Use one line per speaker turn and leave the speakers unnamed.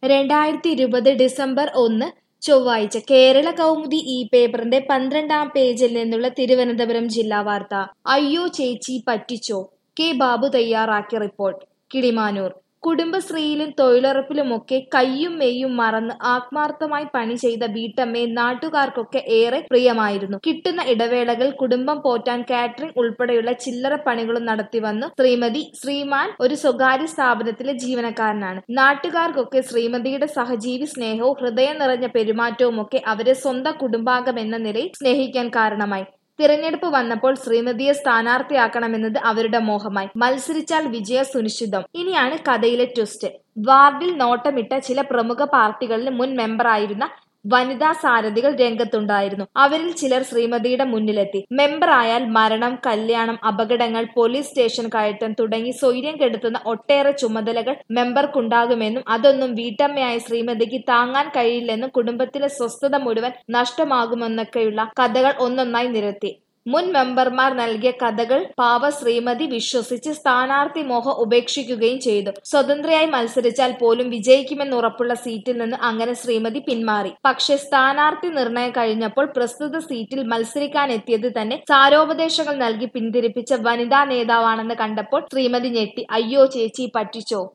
രണ്ടായിരത്തി ഇരുപത് ഡിസംബർ ഒന്ന് ചൊവ്വാഴ്ച കേരള കൗമുദി ഈ പേപ്പറിന്റെ പന്ത്രണ്ടാം പേജിൽ നിന്നുള്ള തിരുവനന്തപുരം ജില്ലാ വാർത്ത അയ്യോ ചേച്ചി പറ്റിച്ചോ കെ ബാബു തയ്യാറാക്കിയ റിപ്പോർട്ട് കിളിമാനൂർ കുടുംബശ്രീയിലും തൊഴിലുറപ്പിലുമൊക്കെ കയ്യും മെയ്യും മറന്ന് ആത്മാർത്ഥമായി പണി ചെയ്ത വീട്ടമ്മയെ നാട്ടുകാർക്കൊക്കെ ഏറെ പ്രിയമായിരുന്നു കിട്ടുന്ന ഇടവേളകൾ കുടുംബം പോറ്റാൻ കാറ്ററിംഗ് ഉൾപ്പെടെയുള്ള ചില്ലറ പണികളും നടത്തി വന്നു ശ്രീമതി ശ്രീമാൻ ഒരു സ്വകാര്യ സ്ഥാപനത്തിലെ ജീവനക്കാരനാണ് നാട്ടുകാർക്കൊക്കെ ശ്രീമതിയുടെ സഹജീവി സ്നേഹവും ഹൃദയം നിറഞ്ഞ പെരുമാറ്റവുമൊക്കെ അവരെ സ്വന്തം കുടുംബാംഗം എന്ന നിലയിൽ സ്നേഹിക്കാൻ കാരണമായി തിരഞ്ഞെടുപ്പ് വന്നപ്പോൾ ശ്രീമതിയെ സ്ഥാനാർത്ഥിയാക്കണമെന്നത് അവരുടെ മോഹമായി മത്സരിച്ചാൽ വിജയ സുനിശ്ചിതം ഇനിയാണ് കഥയിലെ ട്വിസ്റ്റ് വാർഡിൽ നോട്ടമിട്ട ചില പ്രമുഖ പാർട്ടികളിൽ മുൻ മെമ്പറായിരുന്ന വനിതാ സാരഥികൾ രംഗത്തുണ്ടായിരുന്നു അവരിൽ ചിലർ ശ്രീമതിയുടെ മുന്നിലെത്തി മെമ്പറായാൽ മരണം കല്യാണം അപകടങ്ങൾ പോലീസ് സ്റ്റേഷൻ കയറ്റം തുടങ്ങി സ്വൈര്യം കെടുത്തുന്ന ഒട്ടേറെ ചുമതലകൾ മെമ്പർക്കുണ്ടാകുമെന്നും അതൊന്നും വീട്ടമ്മയായ ശ്രീമതിക്ക് താങ്ങാൻ കഴിയില്ലെന്നും കുടുംബത്തിലെ സ്വസ്ഥത മുഴുവൻ നഷ്ടമാകുമെന്നൊക്കെയുള്ള കഥകൾ ഒന്നൊന്നായി നിരത്തി മുൻ മെമ്പർമാർ നൽകിയ കഥകൾ പാവ ശ്രീമതി വിശ്വസിച്ച് സ്ഥാനാർത്ഥി മോഹം ഉപേക്ഷിക്കുകയും ചെയ്തു സ്വതന്ത്രയായി മത്സരിച്ചാൽ പോലും വിജയിക്കുമെന്ന് ഉറപ്പുള്ള സീറ്റിൽ നിന്ന് അങ്ങനെ ശ്രീമതി പിന്മാറി പക്ഷെ സ്ഥാനാർത്ഥി നിർണയം കഴിഞ്ഞപ്പോൾ പ്രസ്തുത സീറ്റിൽ മത്സരിക്കാനെത്തിയത് തന്നെ സാരോപദേശങ്ങൾ നൽകി പിന്തിരിപ്പിച്ച വനിതാ നേതാവാണെന്ന് കണ്ടപ്പോൾ ശ്രീമതി ഞെട്ടി അയ്യോ ചേച്ചി പറ്റിച്ചോ